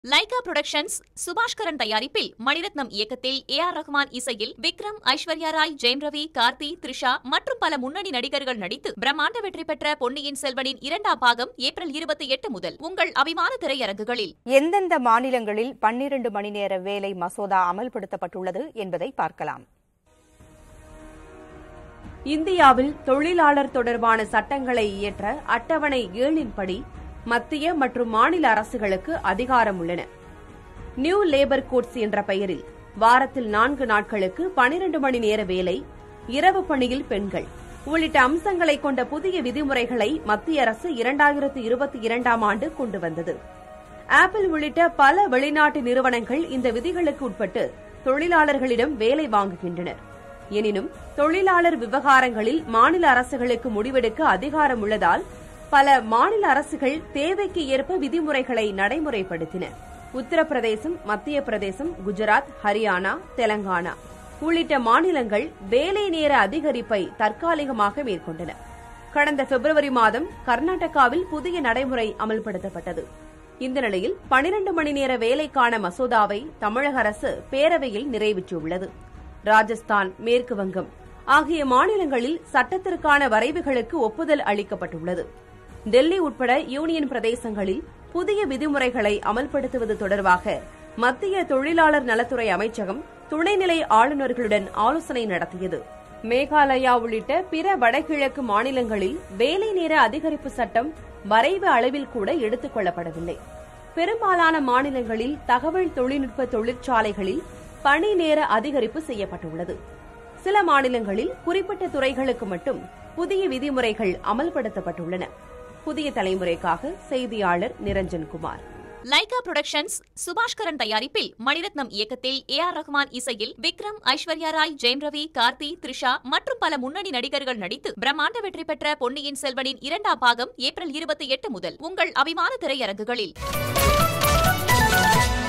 Lyca Productions Subaskaran தயாரிப்பில் மணிரத்னம் இயக்கத்தில் A R Rahman இசையில் விக்ரம் ஐஸ்வர்யா ராய் ஜெயம் ரவி கார்த்தி த்ரிஷா மற்றும் பல முன்னணி நடிகர்கள் நடித்து பிரம்மாண்ட வெற்றி பெற்ற பொன்னியின் செல்வனின் இரண்டாம் பாகம் ஏப்ரல் இருபத்தி எட்டு முதல் உங்கள் அபிமான திரையரங்குகளில் எந்தெந்த மாநிலங்களில் பன்னிரண்டு மணி நேர வேலை மசோதா அமல்படுத்தப்பட்டுள்ளது என்பதை பார்க்கலாம் இந்தியாவில் தொழிலாளர் தொடர்பான சட்டங்களை இயற்ற அட்டவணை ஏழின்படி மத்திய மற்றும் மாநில அரசுகளுக்கு அதிகாரம் உள்ளன நியூ லேபர் கோட்ஸ் என்ற பெயரில் வாரத்தில் நான்கு நாட்களுக்கு பனிரண்டு மணி நேர வேலை இரவு பணியில் பெண்கள் உள்ளிட்ட அம்சங்களை கொண்ட புதிய விதிமுறைகளை மத்திய அரசு இரண்டாயிரத்து இருபத்தி இரண்டாம் ஆண்டு கொண்டு வந்தது ஆப்பிள் உள்ளிட்ட பல வெளிநாட்டு நிறுவனங்கள் இந்த விதிகளுக்கு உட்பட்டு தொழிலாளர்களிடம் வேலை வாங்குகின்றனர் எனினும் தொழிலாளர் விவகாரங்களில் மாநில அரசுகளுக்கு முடிவெடுக்க அதிகாரம் உள்ளதால் பல மாநில அரசுகள் தேவைக்கு ஏற்ப விதிமுறைகளை நடைமுறைப்படுத்தின உத்தரப்பிரதேசம் மத்திய பிரதேசம் குஜராத் ஹரியானா தெலங்கானா உள்ளிட்ட மாநிலங்கள் வேலை நேர அதிகரிப்பை தற்காலிகமாக மேற்கொண்டன கடந்த பிப்ரவரி மாதம் கர்நாடகாவில் புதிய நடைமுறை அமல்படுத்தப்பட்டது இந்த நிலையில் பனிரண்டு மணி நேர வேலைக்கான மசோதாவை தமிழக அரசு பேரவையில் நிறைவேற்றியுள்ளது ராஜஸ்தான் மேற்கு வங்கம் ஆகிய மாநிலங்களில் சட்டத்திற்கான வரைவுகளுக்கு ஒப்புதல் அளிக்கப்பட்டுள்ளது டெல்லி உட்பட யூனியன் பிரதேசங்களில் புதிய விதிமுறைகளை அமல்படுத்துவது தொடர்பாக மத்திய தொழிலாளர் நலத்துறை அமைச்சகம் துணைநிலை ஆளுநர்களுடன் ஆலோசனை நடத்தியது மேகாலயா உள்ளிட்ட பிற வடகிழக்கு மாநிலங்களில் வேலை நேர அதிகரிப்பு சட்டம் வரைவு அளவில் கூட எடுத்துக் கொள்ளப்படவில்லை பெரும்பாலான மாநிலங்களில் தகவல் தொழில்நுட்ப தொழிற்சாலைகளில் பணி நேர அதிகரிப்பு செய்யப்பட்டுள்ளது சில மாநிலங்களில் குறிப்பிட்ட துறைகளுக்கு மட்டும் புதிய விதிமுறைகள் அமல்படுத்தப்பட்டுள்ளன புதிய தலைமுறைக்காக செய்தியாளர் நிரஞ்சன் குமார் லைகா புரொடக்ஷன்ஸ் சுபாஷ்கரன் தயாரிப்பில் மணிரத்னம் இயக்கத்தில் ஏ ஆர் ரஹ்மான் இசையில் விக்ரம் ஐஸ்வர்யா ராய் ஜெயம் ரவி கார்த்தி த்ரிஷா மற்றும் பல முன்னணி நடிகர்கள் நடித்து பிரம்மாண்ட வெற்றி பெற்ற பொன்னியின் செல்வனின் இரண்டாம் பாகம் ஏப்ரல் இருபத்தி எட்டு முதல் உங்கள் அபிமான திரையரங்குகளில்